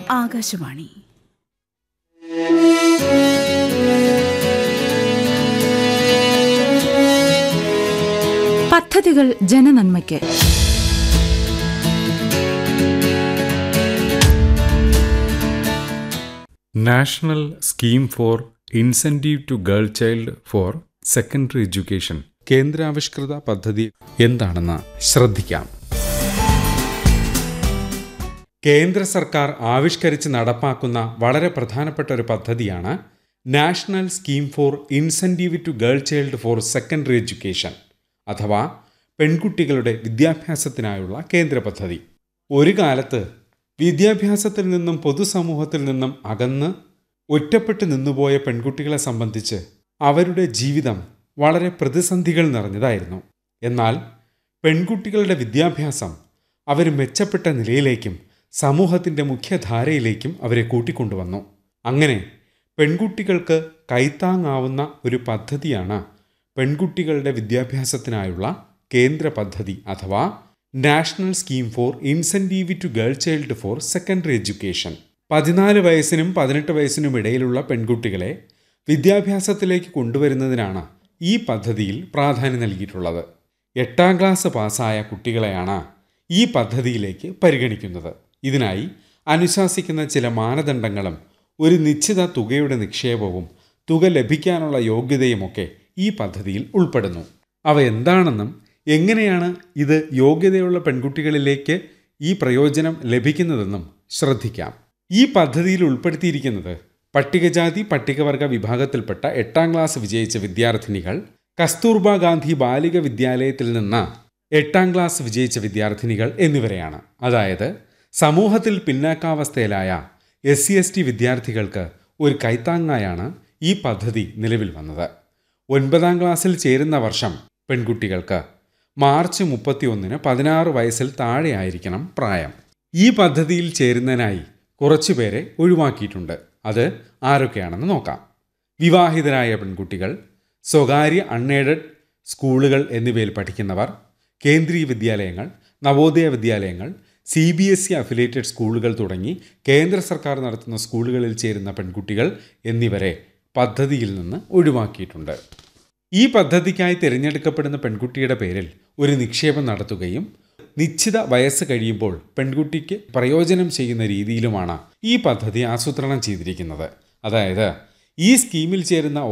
ആകാശവാണി പദ്ധതികൾ ജനനന്മയ്ക്ക് national scheme for incentive to girl child for secondary education കേന്ദ്രാവിഷ്കൃത പദ്ധതി എന്താണെന്ന് ശ്രദ്ധിക്കാം കേന്ദ്ര സർക്കാർ ആവിഷ്കരിച്ച് നടപ്പാക്കുന്ന വളരെ പ്രധാനപ്പെട്ട ഒരു പദ്ധതിയാണ് national scheme for incentive to girl child for secondary education അഥവാ പെൺകുട്ടികളുടെ വിദ്യാഭ്യാസത്തിനായുള്ള കേന്ദ്ര പദ്ധതി ഒരു കാലത്ത് വിദ്യാഭ്യാസത്തിൽ നിന്നും പൊതുസമൂഹത്തിൽ നിന്നും അകന്ന് ഒറ്റപ്പെട്ട് നിന്നുപോയ പെൺകുട്ടികളെ സംബന്ധിച്ച് അവരുടെ ജീവിതം വളരെ പ്രതിസന്ധികൾ നിറഞ്ഞതായിരുന്നു എന്നാൽ പെൺകുട്ടികളുടെ വിദ്യാഭ്യാസം അവർ മെച്ചപ്പെട്ട നിലയിലേക്കും സമൂഹത്തിൻ്റെ മുഖ്യധാരയിലേക്കും അവരെ കൂട്ടിക്കൊണ്ടുവന്നു അങ്ങനെ പെൺകുട്ടികൾക്ക് കൈത്താങ്ങാവുന്ന ഒരു പദ്ധതിയാണ് പെൺകുട്ടികളുടെ വിദ്യാഭ്യാസത്തിനായുള്ള കേന്ദ്ര പദ്ധതി അഥവാ national scheme for incentive to girl child for secondary education പതിനാല് വയസ്സിനും പതിനെട്ട് വയസ്സിനും ഇടയിലുള്ള പെൺകുട്ടികളെ വിദ്യാഭ്യാസത്തിലേക്ക് കൊണ്ടുവരുന്നതിനാണ് ഈ പദ്ധതിയിൽ പ്രാധാന്യം നൽകിയിട്ടുള്ളത് എട്ടാം ക്ലാസ് പാസ്സായ കുട്ടികളെയാണ് ഈ പദ്ധതിയിലേക്ക് പരിഗണിക്കുന്നത് ഇതിനായി അനുശാസിക്കുന്ന ചില മാനദണ്ഡങ്ങളും ഒരു നിശ്ചിത തുകയുടെ നിക്ഷേപവും തുക ലഭിക്കാനുള്ള യോഗ്യതയുമൊക്കെ ഈ പദ്ധതിയിൽ ഉൾപ്പെടുന്നു അവ എന്താണെന്നും എങ്ങനെയാണ് ഇത് യോഗ്യതയുള്ള പെൺകുട്ടികളിലേക്ക് ഈ പ്രയോജനം ലഭിക്കുന്നതെന്നും ശ്രദ്ധിക്കാം ഈ പദ്ധതിയിൽ ഉൾപ്പെടുത്തിയിരിക്കുന്നത് പട്ടികജാതി പട്ടികവർഗ വിഭാഗത്തിൽപ്പെട്ട എട്ടാം ക്ലാസ് വിജയിച്ച വിദ്യാർത്ഥിനികൾ കസ്തൂർബ ഗാന്ധി ബാലിക വിദ്യാലയത്തിൽ നിന്ന് എട്ടാം ക്ലാസ് വിജയിച്ച വിദ്യാർത്ഥിനികൾ എന്നിവരെയാണ് അതായത് സമൂഹത്തിൽ പിന്നാക്കാവസ്ഥയിലായ എസ് സി എസ് ടി വിദ്യാർത്ഥികൾക്ക് ഒരു കൈത്താങ്ങായാണ് ഈ പദ്ധതി നിലവിൽ വന്നത് ഒൻപതാം ക്ലാസ്സിൽ ചേരുന്ന വർഷം പെൺകുട്ടികൾക്ക് മാർച്ച് മുപ്പത്തിയൊന്നിന് പതിനാറ് വയസ്സിൽ താഴെയായിരിക്കണം പ്രായം ഈ പദ്ധതിയിൽ ചേരുന്നതിനായി കുറച്ചുപേരെ ഒഴിവാക്കിയിട്ടുണ്ട് അത് ആരൊക്കെയാണെന്ന് നോക്കാം വിവാഹിതരായ പെൺകുട്ടികൾ സ്വകാര്യ അൺഎയ്ഡഡ് സ്കൂളുകൾ എന്നിവയിൽ പഠിക്കുന്നവർ കേന്ദ്രീയ വിദ്യാലയങ്ങൾ നവോദയ വിദ്യാലയങ്ങൾ C B S E affiliated സ്കൂളുകൾ തുടങ്ങി കേന്ദ്ര സർക്കാർ നടത്തുന്ന സ്കൂളുകളിൽ ചേരുന്ന പെൺകുട്ടികൾ എന്നിവരെ പദ്ധതിയിൽ നിന്ന് ഒഴിവാക്കിയിട്ടുണ്ട് ഈ പദ്ധതിക്കായി തിരഞ്ഞെടുക്കപ്പെടുന്ന പെൺകുട്ടിയുടെ പേരിൽ ഒരു നിക്ഷേപം നടത്തുകയും നിശ്ചിത വയസ്സ് കഴിയുമ്പോൾ പെൺകുട്ടിക്ക് പ്രയോജനം ചെയ്യുന്ന രീതിയിലുമാണ് ഈ പദ്ധതി ആസൂത്രണം ചെയ്തിരിക്കുന്നത് അതായത് ഈ സ്കീമിൽ ചേരുന്ന